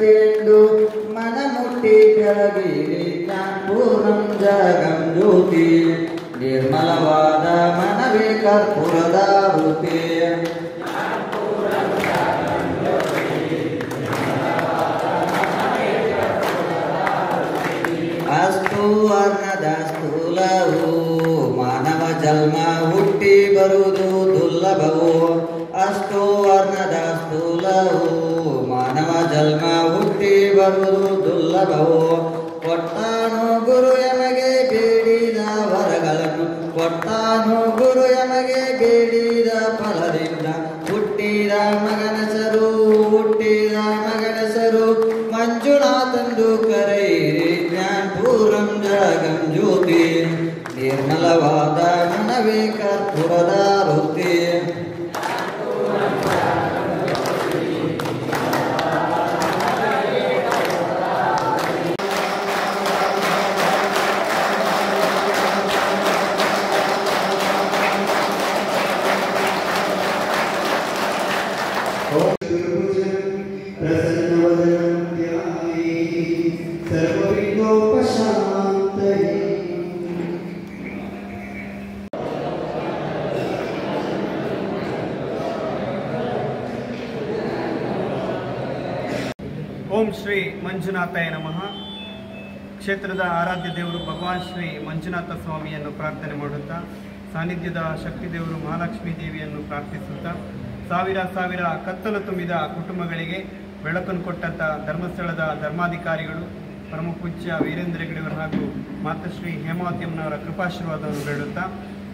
ಚೆಂಡು ಮನ ಮುಟ್ಟಿ ಕೆಳಗಿರಿ ಜ್ಞಾನಪೂರ್ಣಂ ಜಗಂ ಜ್ಯೋತಿ ನಿರ್ಮಲವಾದ ಮನವೇ ಕರ್ಪೂರದ ವೃತ್ತಿ ಅಸ್ತು ವರ್ಣದ ಸ್ಥೂಲವು ಮಾನವ ಜನ್ಮ ಹುಟ್ಟಿ ಬರುವುದು ದುರ್ಲಭವು ಅಷ್ಟು ವರ್ಣದ ಸ್ಥೂಲವು ಮಾನವ ಜನ್ಮ ಹುಟ್ಟಿ ಬರುವುದು ದುರ್ಲಭವು ಕೊಟ್ಟಾನು ಗುರು ಎಮಗೆ ಬೇಡಿದ ವರಗಳನ್ನು ಕೊಟ್ಟಾನು ಗುರು ಎಮಗೆ ಬೇಡಿದ ಫಲದಿಂದ ಹುಟ್ಟಿದ ಮಗನಸರು ಹುಟ್ಟಿದ ಮಗನಸರು ಮಂಜುನಾಥಂದು ಕರೆಯಿರಿ ಜ್ಞಾನಪೂರಂ ಜಗಂ ಜ್ಯೋತಿ ನಿರ್ಮಲವಾದ ಮನವೇ ಕರ್ಪೂರದ ವೃತ್ತಿ प्रसन्नवदनं ध्याये सर्वविघ्नोपशान्तये ಓಂ ಶ್ರೀ ಮಂಜುನಾಥಾಯ ನಮಃ ಕ್ಷೇತ್ರದ ಆರಾಧ್ಯ ದೇವರು ಭಗವಾನ್ ಶ್ರೀ ಮಂಜುನಾಥ ಸ್ವಾಮಿಯನ್ನು ಪ್ರಾರ್ಥನೆ ಮಾಡುತ್ತಾ ಸಾನ್ನಿಧ್ಯದ ಶಕ್ತಿ ದೇವರು ಮಹಾಲಕ್ಷ್ಮೀ ದೇವಿಯನ್ನು ಪ್ರಾರ್ಥಿಸುತ್ತಾ ಸಾವಿರ ಸಾವಿರ ಕತ್ತಲು ತುಂಬಿದ ಕುಟುಂಬಗಳಿಗೆ ಬೆಳಕನ್ನು ಕೊಟ್ಟಂಥ ಧರ್ಮಸ್ಥಳದ ಧರ್ಮಾಧಿಕಾರಿಗಳು ಪರಮ ಪೂಜ್ಯ ವೀರೇಂದ್ರ ಹೆಗಡೆಯವರು ಹಾಗೂ ಮಾತಶ್ರೀ ಹೇಮಾವತಿ ಅಮ್ಮನವರ ಕೃಪಾಶೀರ್ವಾದವನ್ನು ಬೇಡುತ್ತಾ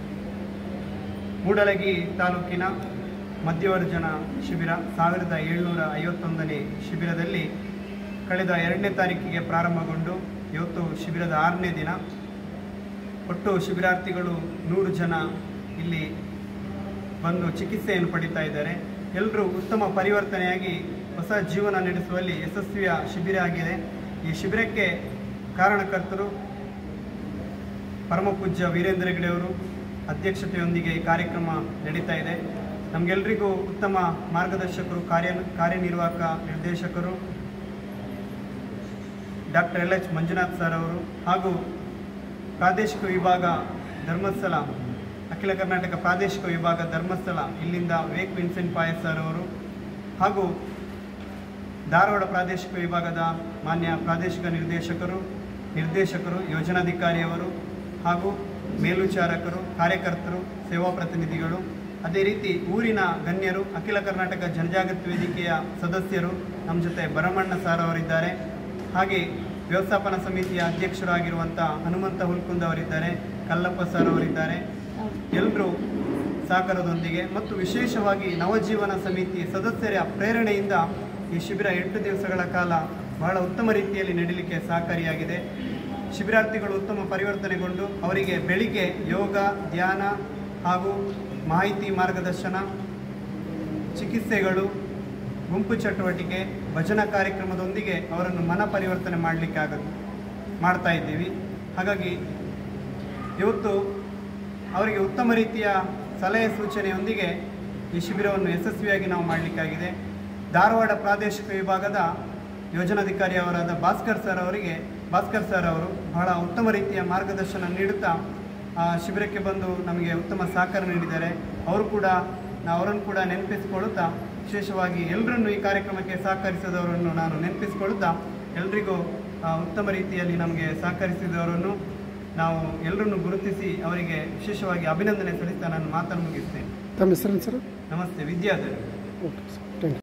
ಮೂಡಲಗಿ ತಾಲೂಕಿನ ಮಧ್ಯವರ್ಜನ ಶಿಬಿರ ಸಾವಿರದ ಏಳ್ನೂರ ಐವತ್ತೊಂದನೇ ಶಿಬಿರದಲ್ಲಿ ಕಳೆದ ಎರಡನೇ ತಾರೀಕಿಗೆ ಪ್ರಾರಂಭಗೊಂಡು ಇವತ್ತು ಶಿಬಿರದ ಆರನೇ ದಿನ ಒಟ್ಟು ಶಿಬಿರಾರ್ಥಿಗಳು ನೂರು ಜನ ಇಲ್ಲಿ ಬಂದು ಚಿಕಿತ್ಸೆಯನ್ನು ಪಡಿತಾ ಇದ್ದಾರೆ ಎಲ್ಲರೂ ಉತ್ತಮ ಪರಿವರ್ತನೆಯಾಗಿ ಹೊಸ ಜೀವನ ನಡೆಸುವಲ್ಲಿ ಯಶಸ್ವಿಯ ಶಿಬಿರ ಆಗಿದೆ ಈ ಶಿಬಿರಕ್ಕೆ ಕಾರಣಕರ್ತರು ಪರಮ ಪೂಜ್ಯ ವೀರೇಂದ್ರ ಹೆಗಡೆಯವರು ಅಧ್ಯಕ್ಷತೆಯೊಂದಿಗೆ ಈ ಕಾರ್ಯಕ್ರಮ ನಡೀತಾ ಇದೆ ನಮಗೆಲ್ಲರಿಗೂ ಉತ್ತಮ ಮಾರ್ಗದರ್ಶಕರು ಕಾರ್ಯ ಕಾರ್ಯನಿರ್ವಾಹಕ ನಿರ್ದೇಶಕರು doctor L H Manjunath sir ಅವರು ಹಾಗೂ ಪ್ರಾದೇಶಿಕ ವಿಭಾಗ ಧರ್ಮಸ್ಥಳ ಅಖಿಲ ಕರ್ನಾಟಕ ಪ್ರಾದೇಶಿಕ ವಿಭಾಗ ಧರ್ಮಸ್ಥಳ ಇಲ್ಲಿಂದ ವಿವೇಕ್ ವಿನ್ಸೆಂಟ್ ಪಾಯಸ್ ಸರ್ ಅವರು ಹಾಗೂ ಧಾರವಾಡ ಪ್ರಾದೇಶಿಕ ವಿಭಾಗದ ಮಾನ್ಯ ಪ್ರಾದೇಶಿಕ ನಿರ್ದೇಶಕರು ನಿರ್ದೇಶಕರು ಯೋಜನಾಧಿಕಾರಿಯವರು ಹಾಗೂ ಮೇಲ್ವಿಚಾರಕರು ಕಾರ್ಯಕರ್ತರು ಸೇವಾ ಪ್ರತಿನಿಧಿಗಳು ಅದೇ ರೀತಿ ಊರಿನ ಗಣ್ಯರು ಅಖಿಲ ಕರ್ನಾಟಕ ಜನಜಾಗೃತಿ ವೇದಿಕೆಯ ಸದಸ್ಯರು ನಮ್ಮ ಜೊತೆ ಭರಮಣ್ಣ ಸಾರ್ ಅವರಿದ್ದಾರೆ ಹಾಗೆ ವ್ಯವಸ್ಥಾಪನಾ ಸಮಿತಿಯ ಅಧ್ಯಕ್ಷರಾಗಿರುವಂಥ ಹನುಮಂತ ಹುಲ್ಕುಂದ್ ಅವರಿದ್ದಾರೆ ಕಲ್ಲಪ್ಪ ಸರ್ ಅವರಿದ್ದಾರೆ ಎಲ್ಲರೂ ಸಹಕಾರದೊಂದಿಗೆ ಮತ್ತು ವಿಶೇಷವಾಗಿ ನವಜೀವನ ಸಮಿತಿ ಸದಸ್ಯರ ಪ್ರೇರಣೆಯಿಂದ ಈ ಶಿಬಿರ ಎಂಟು ದಿವಸಗಳ ಕಾಲ ಬಹಳ ಉತ್ತಮ ರೀತಿಯಲ್ಲಿ ನಡೀಲಿಕ್ಕೆ ಸಹಕಾರಿಯಾಗಿದೆ ಶಿಬಿರಾರ್ಥಿಗಳು ಉತ್ತಮ ಪರಿವರ್ತನೆಗೊಂಡು ಅವರಿಗೆ ಬೆಳಿಗ್ಗೆ ಯೋಗ ಧ್ಯಾನ ಹಾಗೂ ಮಾಹಿತಿ ಮಾರ್ಗದರ್ಶನ ಚಿಕಿತ್ಸೆಗಳು ಗುಂಪು ಚಟುವಟಿಕೆ ಭಜನಾ ಕಾರ್ಯಕ್ರಮದೊಂದಿಗೆ ಅವರನ್ನು ಮನ ಪರಿವರ್ತನೆ ಮಾಡಲಿಕ್ಕೆ ಆಗ ಮಾಡ್ತಾ ಇದ್ದೀವಿ ಹಾಗಾಗಿ ಇವತ್ತು ಅವರಿಗೆ ಉತ್ತಮ ರೀತಿಯ ಸಲಹೆ ಸೂಚನೆಯೊಂದಿಗೆ ಈ ಶಿಬಿರವನ್ನು ಯಶಸ್ವಿಯಾಗಿ ನಾವು ಮಾಡಲಿಕ್ಕಾಗಿದೆ ಧಾರವಾಡ ಪ್ರಾದೇಶಿಕ ವಿಭಾಗದ ಯೋಜನಾಧಿಕಾರಿ ಅವರಾದ ಭಾಸ್ಕರ್ ಸರ್ ಅವರಿಗೆ ಭಾಸ್ಕರ್ ಸರ್ ಅವರು ಬಹಳ ಉತ್ತಮ ರೀತಿಯ ಮಾರ್ಗದರ್ಶನ ನೀಡುತ್ತಾ ಆ ಶಿಬಿರಕ್ಕೆ ಬಂದು ನಮಗೆ ಉತ್ತಮ ಸಹಕಾರ ನೀಡಿದ್ದಾರೆ ಅವರು ಕೂಡ ನಾ ಅವರನ್ನು ಕೂಡ ನೆನಪಿಸಿಕೊಳ್ಳುತ್ತಾ ವಿಶೇಷವಾಗಿ ಎಲ್ಲರನ್ನು ಈ ಕಾರ್ಯಕ್ರಮಕ್ಕೆ ಸಹಕರಿಸಿದವರನ್ನು ನಾನು ನೆನಪಿಸಿಕೊಳ್ಳುತ್ತಾ ಎಲ್ರಿಗೂ ಆ, ಉತ್ತಮ ರೀತಿಯಲ್ಲಿ ನಮಗೆ ಸಹಕರಿಸಿದವರನ್ನು ನಾವು ಎಲ್ಲರನ್ನು ಗುರುತಿಸಿ ಅವರಿಗೆ ವಿಶೇಷವಾಗಿ ಅಭಿನಂದನೆ ಸಲ್ಲಿಸ್ತಾ ನಾನು ಮಾತನ್ನು ಮುಗಿಸ್ತೇನೆ ತಮ್ಮ ಹೆಸರೇನು ಸರ್ ನಮಸ್ತೆ ವಿದ್ಯಾಧರ್ ಓಕೆ ಸರ್